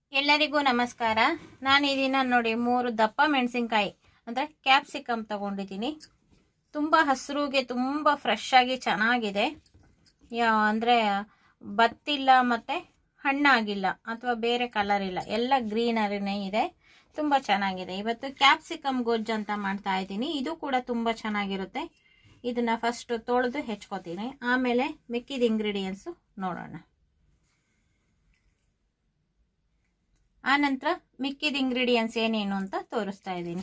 ಎಲ್ಲರಿಗೂ ನಮಸ್ಕಾರ ನಾನು ಈ ದಿನ ನೋಡಿ ಮೂರು ದಪ್ಪ ಮೆಣಸಿನ್ಕಾಯಿ ಅಂದರೆ ಕ್ಯಾಪ್ಸಿಕಮ್ ತಗೊಂಡಿದ್ದೀನಿ ತುಂಬ ಹಸಿರುಗೆ ತುಂಬ ಫ್ರೆಶ್ ಆಗಿ ಚೆನ್ನಾಗಿದೆ ಯಾ ಅಂದರೆ ಬತ್ತಿಲ್ಲ ಮತ್ತು ಹಣ್ಣಾಗಿಲ್ಲ ಅಥವಾ ಬೇರೆ ಕಲರ್ ಇಲ್ಲ ಎಲ್ಲ ಗ್ರೀನರಿನೇ ಇದೆ ತುಂಬ ಚೆನ್ನಾಗಿದೆ ಇವತ್ತು ಕ್ಯಾಪ್ಸಿಕಮ್ ಗೊಜ್ಜು ಅಂತ ಮಾಡ್ತಾ ಇದ್ದೀನಿ ಇದು ಕೂಡ ತುಂಬ ಚೆನ್ನಾಗಿರುತ್ತೆ ಇದನ್ನ ಫಸ್ಟ್ ತೊಳೆದು ಹೆಚ್ಕೋತೀನಿ ಆಮೇಲೆ ಮಿಕ್ಕಿದ ಇಂಗ್ರೀಡಿಯೆಂಟ್ಸು ನೋಡೋಣ ಆ ನಂತರ ಮಿಕ್ಕಿದ ಇಂಗ್ರೀಡಿಯೆಂಟ್ಸ್ ಏನೇನು ಅಂತ ತೋರಿಸ್ತಾ ಇದ್ದೀನಿ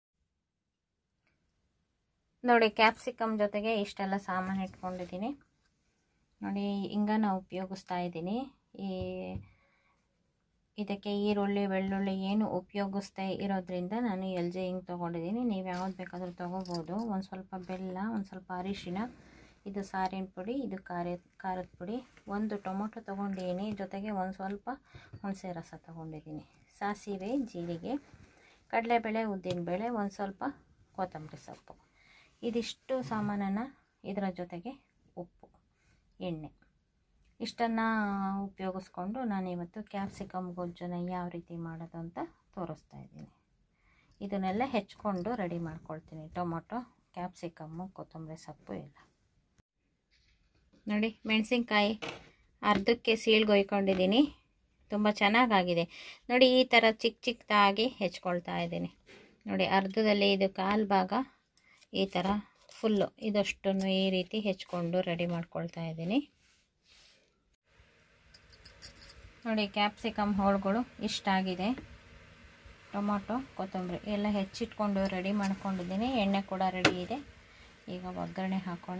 ನೋಡಿ ಕ್ಯಾಪ್ಸಿಕಮ್ ಜೊತೆಗೆ ಇಷ್ಟೆಲ್ಲ ಸಾಮಾನು ಇಟ್ಕೊಂಡಿದ್ದೀನಿ ನೋಡಿ ಹಿಂಗನ ಉಪಯೋಗಿಸ್ತಾ ಇದ್ದೀನಿ ಈ ಇದಕ್ಕೆ ಈರುಳ್ಳಿ ಬೆಳ್ಳುಳ್ಳಿ ಏನು ಉಪಯೋಗಿಸ್ತಾ ಇರೋದ್ರಿಂದ ನಾನು ಎಲ್ ಜೆ ಹಿಂಗೆ ತೊಗೊಂಡಿದ್ದೀನಿ ನೀವು ಯಾವ್ದು ಬೇಕಾದರೂ ತೊಗೋಬೋದು ಒಂದು ಸ್ವಲ್ಪ ಬೆಲ್ಲ ಒಂದು ಸ್ವಲ್ಪ ಅರಿಶಿನ ಇದು ಸಾರಿನ ಪುಡಿ ಇದು ಖಾರ ಖಾರದ ಪುಡಿ ಒಂದು ಟೊಮೊಟೊ ತೊಗೊಂಡಿದ್ದೀನಿ ಜೊತೆಗೆ ಒಂದು ಸ್ವಲ್ಪ ಹುಣಸೆ ರಸ ತೊಗೊಂಡಿದ್ದೀನಿ ಸಾಸಿವೆ ಜೀರಿಗೆ ಕಡಲೆಬೇಳೆ ಉದ್ದಿನಬೇಳೆ ಒಂದು ಸ್ವಲ್ಪ ಕೊತ್ತಂಬರಿ ಸೊಪ್ಪು ಇದಿಷ್ಟು ಸಾಮಾನನ್ನು ಇದರ ಜೊತೆಗೆ ಉಪ್ಪು ಎಣ್ಣೆ ಇಷ್ಟನ್ನು ಉಪಯೋಗಿಸ್ಕೊಂಡು ನಾನಿವತ್ತು ಕ್ಯಾಪ್ಸಿಕಮ್ ಗೊಜ್ಜನ್ನು ಯಾವ ರೀತಿ ಮಾಡೋದು ಅಂತ ತೋರಿಸ್ತಾ ಇದ್ದೀನಿ ಇದನ್ನೆಲ್ಲ ಹೆಚ್ಕೊಂಡು ರೆಡಿ ಮಾಡ್ಕೊಳ್ತೀನಿ ಟೊಮೊಟೊ ಕ್ಯಾಪ್ಸಿಕಮ್ಮು ಕೊತ್ತಂಬರಿ ಸೊಪ್ಪು ಎಲ್ಲ ನೋಡಿ ಮೆಣಸಿನ್ಕಾಯಿ ಅರ್ಧಕ್ಕೆ ಸೀಳ್ಗೊಯ್ಕೊಂಡಿದ್ದೀನಿ ತುಂಬ ಚೆನ್ನಾಗಾಗಿದೆ ನೋಡಿ ಈ ಥರ ಚಿಕ್ಕ ಚಿಕ್ಕದಾಗಿ ಹೆಚ್ಕೊಳ್ತಾ ಇದ್ದೀನಿ ನೋಡಿ ಅರ್ಧದಲ್ಲಿ ಇದು ಕಾಲು ಭಾಗ ಈ ಥರ ಫುಲ್ಲು ಇದಷ್ಟನ್ನು ಈ ರೀತಿ ಹೆಚ್ಕೊಂಡು ರೆಡಿ ಮಾಡ್ಕೊಳ್ತಾ ಇದ್ದೀನಿ ನೋಡಿ ಕ್ಯಾಪ್ಸಿಕಮ್ ಹೋಳುಗಳು ಇಷ್ಟಾಗಿದೆ ಟೊಮೊಟೊ ಕೊತ್ತಂಬರಿ ಎಲ್ಲ ಹೆಚ್ಚಿಟ್ಕೊಂಡು ರೆಡಿ ಮಾಡ್ಕೊಂಡಿದ್ದೀನಿ ಎಣ್ಣೆ ಕೂಡ ರೆಡಿ ಇದೆ ಈಗ ಒಗ್ಗರಣೆ ಹಾಕೋಣ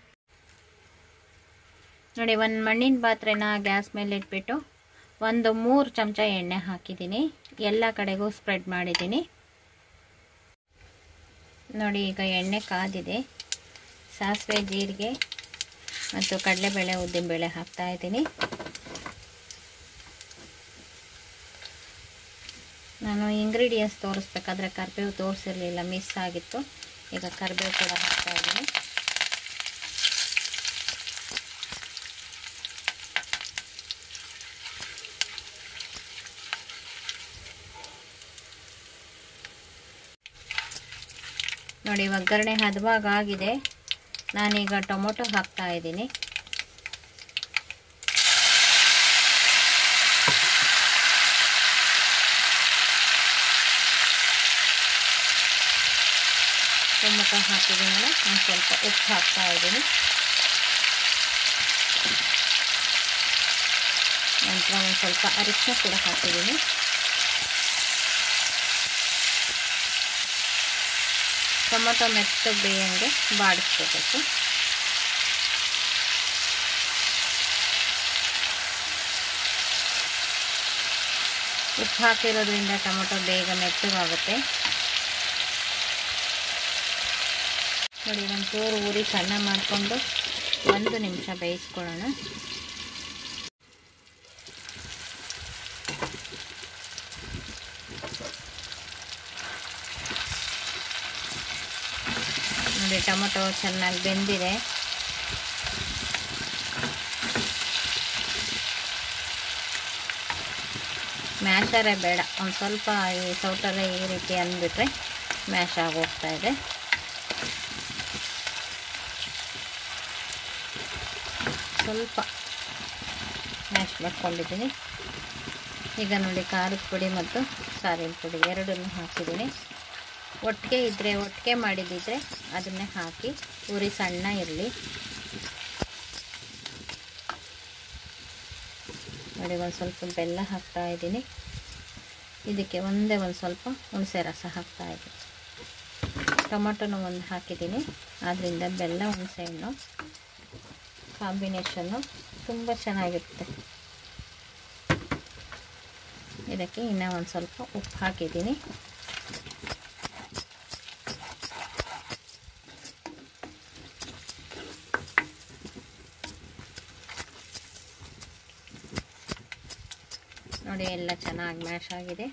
ನೋಡಿ ಒಂದು ಮಣ್ಣಿನ ಪಾತ್ರೆನ ಗ್ಯಾಸ್ ಮೇಲೆ ಇಟ್ಬಿಟ್ಟು ಒಂದು ಮೂರು ಚಮಚ ಎಣ್ಣೆ ಹಾಕಿದ್ದೀನಿ ಎಲ್ಲ ಕಡೆಗೂ ಸ್ಪ್ರೆಡ್ ಮಾಡಿದ್ದೀನಿ ನೋಡಿ ಈಗ ಎಣ್ಣೆ ಕಾದಿದೆ ಸಾಸಿವೆ ಜೀರಿಗೆ ಮತ್ತು ಕಡಲೆಬೇಳೆ ಉದ್ದಿನಬೇಳೆ ಹಾಕ್ತಾ ಇದ್ದೀನಿ ನಾನು ಇಂಗ್ರೀಡಿಯೆಂಟ್ಸ್ ತೋರಿಸ್ಬೇಕಾದ್ರೆ ಕರಿಬೇವು ತೋರಿಸಿರಲಿಲ್ಲ ಮಿಸ್ ಆಗಿತ್ತು ಈಗ ಕರಿಬೇವು ಕೂಡ ಹಾಕ್ತಾ ಇದ್ದೀನಿ ನೋಡಿ ಒಗ್ಗರಣೆ ಹದವಾಗ ಆಗಿದೆ ನಾನೀಗ ಟೊಮೊಟೊ ಹಾಕ್ತಾ ಇದ್ದೀನಿ ಟೊಮೊಟೊ ಹಾಕಿದ್ದೀನಲ್ಲ ಒಂದು ಸ್ವಲ್ಪ ಉಪ್ಪು ಹಾಕ್ತಾ ಇದ್ದೀನಿ ನಂತರ ಒಂದು ಸ್ವಲ್ಪ ಅರಿಶಿನ ಕೂಡ ಹಾಕಿದ್ದೀನಿ ಟೊಮೊಟೊ ಮೆತ್ತ ಬೇಯಂಗೆ ಬಾಡಿಸ್ಕೋಬೇಕು ಉಪ್ಪು ಹಾಕಿರೋದ್ರಿಂದ ಟೊಮೊಟೊ ಬೇಗ ಮೆತ್ತಗಾಗುತ್ತೆ ನೋಡಿ ಒಂಚೂರು ಊರಿ ಸಣ್ಣ ಮಾಡಿಕೊಂಡು ಒಂದು ನಿಮಿಷ ಬೇಯಿಸ್ಕೊಳ್ಳೋಣ ನೋಡಿ ಟೊಮೊಟೊ ಚೆನ್ನಾಗಿ ಬೆಂದಿದೆ ಮ್ಯಾಶರೇ ಬೇಡ ಒಂದು ಸ್ವಲ್ಪ ಈ ಸೌಟಲ್ಲೇ ಈ ರೀತಿ ಅಂದ್ಬಿಟ್ರೆ ಮ್ಯಾಶ್ ಆಗೋಗ್ತಾ ಇದೆ ಸ್ವಲ್ಪ ಮ್ಯಾಶ್ ಮಾಡ್ಕೊಂಡಿದ್ದೀನಿ ಈಗ ನೋಡಿ ಖಾರದ ಪುಡಿ ಮತ್ತು ಸಾರಿನ ಪುಡಿ ಎರಡನ್ನೂ ಹಾಕಿದ್ದೀನಿ ಒಟ್ಟಿಗೆ ಇದ್ದರೆ ಒಟ್ಟಿಗೆ ಮಾಡಿದ್ದಿದ್ರೆ ಅದನ್ನೇ ಹಾಕಿ ಉರಿ ಸಣ್ಣ ಇರಲಿ ನೋಡಿ ಒಂದು ಸ್ವಲ್ಪ ಬೆಲ್ಲ ಹಾಕ್ತಾ ಇದ್ದೀನಿ ಇದಕ್ಕೆ ಒಂದೇ ಒಂದು ಸ್ವಲ್ಪ ಹುಣಸೆ ರಸ ಹಾಕ್ತಾ ಇದ್ದೀನಿ ಟೊಮೊಟೊನೂ ಒಂದು ಹಾಕಿದ್ದೀನಿ ಆದ್ದರಿಂದ ಬೆಲ್ಲ ಹುಣಸೆ ಹಣ್ಣು ಕಾಂಬಿನೇಷನ್ನು ತುಂಬ ಚೆನ್ನಾಗಿರುತ್ತೆ ಇದಕ್ಕೆ ಇನ್ನೂ ಒಂದು ಸ್ವಲ್ಪ ಉಪ್ಪು ಹಾಕಿದ್ದೀನಿ ನೋಡಿ ಎಲ್ಲ ಚೆನ್ನಾಗಿ ಮ್ಯಾಶ್ ಆಗಿದೆ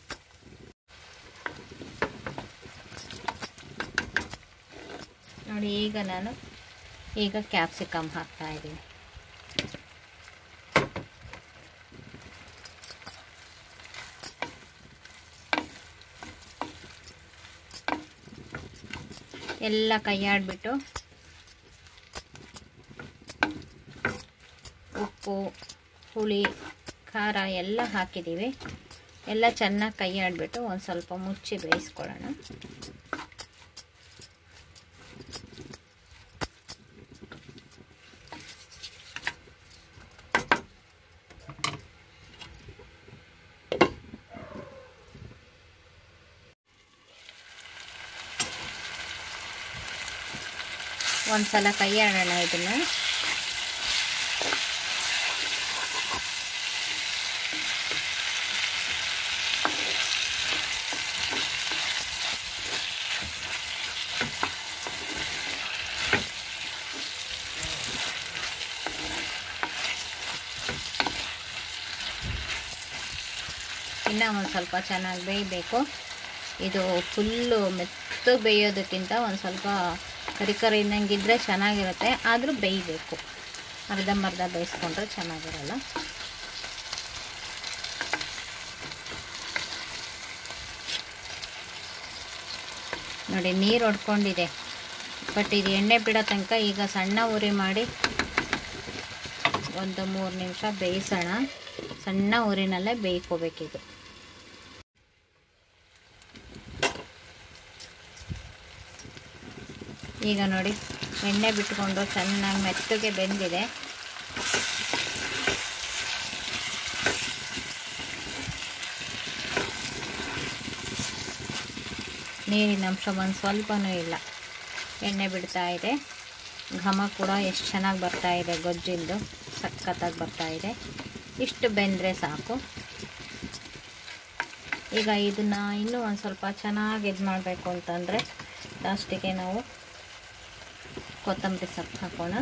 ನೋಡಿ ಈಗ ನಾನು ಈಗ ಕ್ಯಾಪ್ಸಿಕಮ್ ಹಾಕ್ತಾ ಇದ್ದೀನಿ ಎಲ್ಲ ಕೈಯಾಡಿಬಿಟ್ಟು ಉಪ್ಪು ಹುಳಿ ಖಾರ ಎಲ್ಲ ಹಾಕಿದ್ದೀವಿ ಎಲ್ಲ ಚೆನ್ನಾಗಿ ಕೈ ಆಡಿಬಿಟ್ಟು ಒಂದು ಸ್ವಲ್ಪ ಮುಚ್ಚಿ ಬೇಯಿಸ್ಕೊಳ್ಳೋಣ ಒಂದು ಸಲ ಕೈ ಆಡೋಣ ಇದನ್ನು ಇನ್ನೂ ಒಂದು ಸ್ವಲ್ಪ ಚೆನ್ನಾಗಿ ಬೇಯಬೇಕು ಇದು ಫುಲ್ಲು ಮೆತ್ತಗೆ ಬೇಯೋದಕ್ಕಿಂತ ಒಂದು ಸ್ವಲ್ಪ ಕರಿ ಕರಿ ಇನ್ನಂಗಿದ್ರೆ ಚೆನ್ನಾಗಿರುತ್ತೆ ಆದರೂ ಬೇಯಬೇಕು ಅರ್ಧಂಬರ್ಧ ಬೇಯಿಸ್ಕೊಂಡ್ರೆ ಚೆನ್ನಾಗಿರಲ್ಲ ನೋಡಿ ನೀರು ಹೊಡ್ಕೊಂಡಿದೆ ಬಟ್ ಇದು ಎಣ್ಣೆ ಬಿಡೋ ತನಕ ಈಗ ಸಣ್ಣ ಉರಿ ಮಾಡಿ ಒಂದು ಮೂರು ನಿಮಿಷ ಬೇಯಿಸೋಣ ಸಣ್ಣ ಉರಿನಲ್ಲೇ ಬೇಯ್ಕೋಬೇಕಿದು ಈಗ ನೋಡಿ ಎಣ್ಣೆ ಬಿಟ್ಕೊಂಡು ಚೆನ್ನಾಗಿ ಮೆತ್ತಗೆ ಬೆಂದಿದೆ ನೀರಿನ ಅಂಶ ಒಂದು ಸ್ವಲ್ಪನೂ ಇಲ್ಲ ಎಣ್ಣೆ ಬಿಡ್ತಾ ಇದೆ ಘಮ ಕೂಡ ಎಷ್ಟು ಚೆನ್ನಾಗಿ ಬರ್ತಾ ಇದೆ ಗೊಜ್ಜಿಂದು ಸಖತ್ತಾಗಿ ಬರ್ತಾ ಇದೆ ಇಷ್ಟು ಬೆಂದರೆ ಸಾಕು ಈಗ ಇದನ್ನು ಇನ್ನೂ ಒಂದು ಸ್ವಲ್ಪ ಚೆನ್ನಾಗಿ ಇದು ಮಾಡಬೇಕು ಅಂತಂದರೆ ಲಾಸ್ಟಿಗೆ ನಾವು ಕೊತ್ತಂಬರಿ ಸೊಪ್ಪು ಹಾಕೋಣ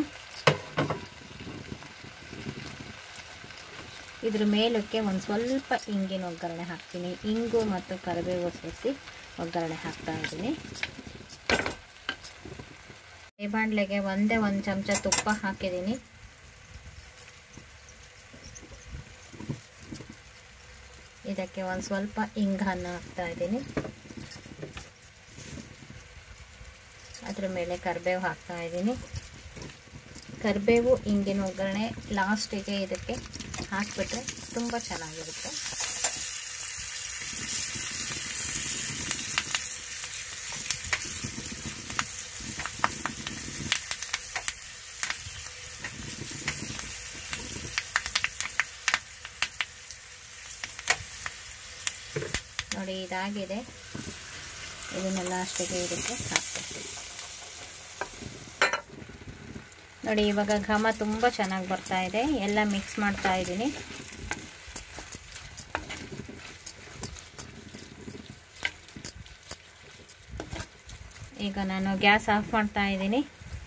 ಇದ್ರ ಮೇಲಕ್ಕೆ ಒಂದು ಸ್ವಲ್ಪ ಇಂಗಿನ ಒಗ್ಗರಣೆ ಹಾಕ್ತೀನಿ ಇಂಗು ಮತ್ತು ಕರಿಬೇವು ಸೇರಿಸಿ ಒಗ್ಗರಣೆ ಹಾಕ್ತಾ ಇದ್ದೀನಿ ಈ ಬಾಣಲೆಗೆ ಒಂದೇ ಒಂದು ಚಮಚ ತುಪ್ಪ ಹಾಕಿದ್ದೀನಿ ಇದಕ್ಕೆ ಒಂದು ಸ್ವಲ್ಪ ಇಂಗನ್ನು ಹಾಕ್ತಾ ಇದ್ದೀನಿ ಅದ್ರ ಮೇಲೆ ಕರಿಬೇವು ಹಾಕ್ತಾ ಇದ್ದೀನಿ ಕರಿಬೇವು ಇಂಗಿನ ಒಗ್ಗರಣೆ ಲಾಸ್ಟಿಗೆ ಇದಕ್ಕೆ ಹಾಕಿಬಿಟ್ರೆ ತುಂಬ ಚೆನ್ನಾಗಿರುತ್ತೆ ನೋಡಿ ಇದಾಗಿದೆ ಇದನ್ನ ಲಾಸ್ಟಿಗೆ ಇದಕ್ಕೆ ಹಾಕ್ಬಿಡ್ತೀವಿ ನೋಡಿ ಇವಾಗ ಘಮ ತುಂಬ ಚೆನ್ನಾಗಿ ಬರ್ತಾ ಇದೆ ಎಲ್ಲ ಮಿಕ್ಸ್ ಮಾಡ್ತಾ ಇದ್ದೀನಿ ಈಗ ನಾನು ಗ್ಯಾಸ್ ಆಫ್ ಮಾಡ್ತಾ ಇದ್ದೀನಿ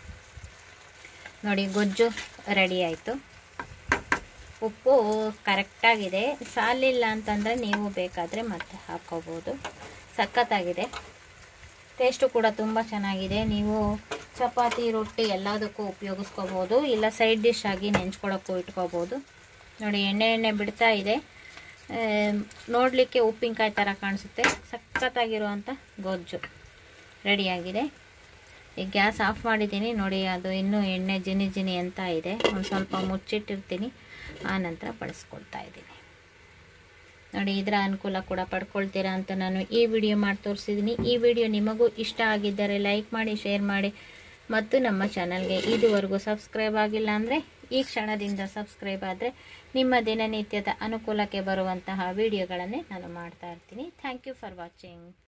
ನೋಡಿ ಗೊಜ್ಜು ರೆಡಿ ಆಯಿತು ಉಪ್ಪು ಕರೆಕ್ಟಾಗಿದೆ ಸಾಲಿಲ್ಲ ಅಂತಂದರೆ ನೀವು ಬೇಕಾದರೆ ಮತ್ತೆ ಹಾಕ್ಕೋಬೋದು ಸಖತ್ತಾಗಿದೆ ಟೇಸ್ಟು ಕೂಡ ತುಂಬ ಚೆನ್ನಾಗಿದೆ ನೀವು ಚಪಾತಿ ರೊಟ್ಟಿ ಎಲ್ಲದಕ್ಕೂ ಉಪಯೋಗಿಸ್ಕೋಬೋದು ಇಲ್ಲ ಸೈಡ್ ಡಿಶ್ ಆಗಿ ನೆಂಚ್ಕೊಳ್ಳೋಕ್ಕೂ ಇಟ್ಕೋಬೋದು ನೋಡಿ ಎಣ್ಣೆ ಎಣ್ಣೆ ಬಿಡ್ತಾ ಇದೆ ನೋಡಲಿಕ್ಕೆ ಉಪ್ಪಿನಕಾಯಿ ಥರ ಕಾಣಿಸುತ್ತೆ ಸಖತ್ತಾಗಿರುವಂಥ ಗೊಜ್ಜು ರೆಡಿಯಾಗಿದೆ ಈಗ ಗ್ಯಾಸ್ ಆಫ್ ಮಾಡಿದ್ದೀನಿ ನೋಡಿ ಅದು ಇನ್ನೂ ಎಣ್ಣೆ ಜಿನಿ ಜಿನಿ ಅಂತ ಇದೆ ಒಂದು ಸ್ವಲ್ಪ ಮುಚ್ಚಿಟ್ಟಿರ್ತೀನಿ ಆ ನಂತರ ಬಳಸ್ಕೊಳ್ತಾ ಇದ್ದೀನಿ ನೋಡಿ ಇದರ ಅನುಕೂಲ ಕೂಡ ಪಡ್ಕೊಳ್ತೀರಾ ಅಂತ ನಾನು ಈ ವಿಡಿಯೋ ಮಾಡಿ ತೋರಿಸಿದ್ದೀನಿ ಈ ವಿಡಿಯೋ ನಿಮಗೂ ಇಷ್ಟ ಆಗಿದ್ದರೆ ಲೈಕ್ ಮಾಡಿ ಶೇರ್ ಮಾಡಿ ಮತ್ತು ನಮ್ಮ ಚಾನಲ್ಗೆ ಇದುವರೆಗೂ ಸಬ್ಸ್ಕ್ರೈಬ್ ಆಗಿಲ್ಲ ಅಂದರೆ ಈ ಕ್ಷಣದಿಂದ ಸಬ್ಸ್ಕ್ರೈಬ್ ಆದರೆ ನಿಮ್ಮ ದಿನನಿತ್ಯದ ಅನುಕೂಲಕ್ಕೆ ಬರುವಂತಹ ವಿಡಿಯೋಗಳನ್ನೇ ನಾನು ಮಾಡ್ತಾ ಇರ್ತೀನಿ ಥ್ಯಾಂಕ್ ಯು ಫಾರ್ ವಾಚಿಂಗ್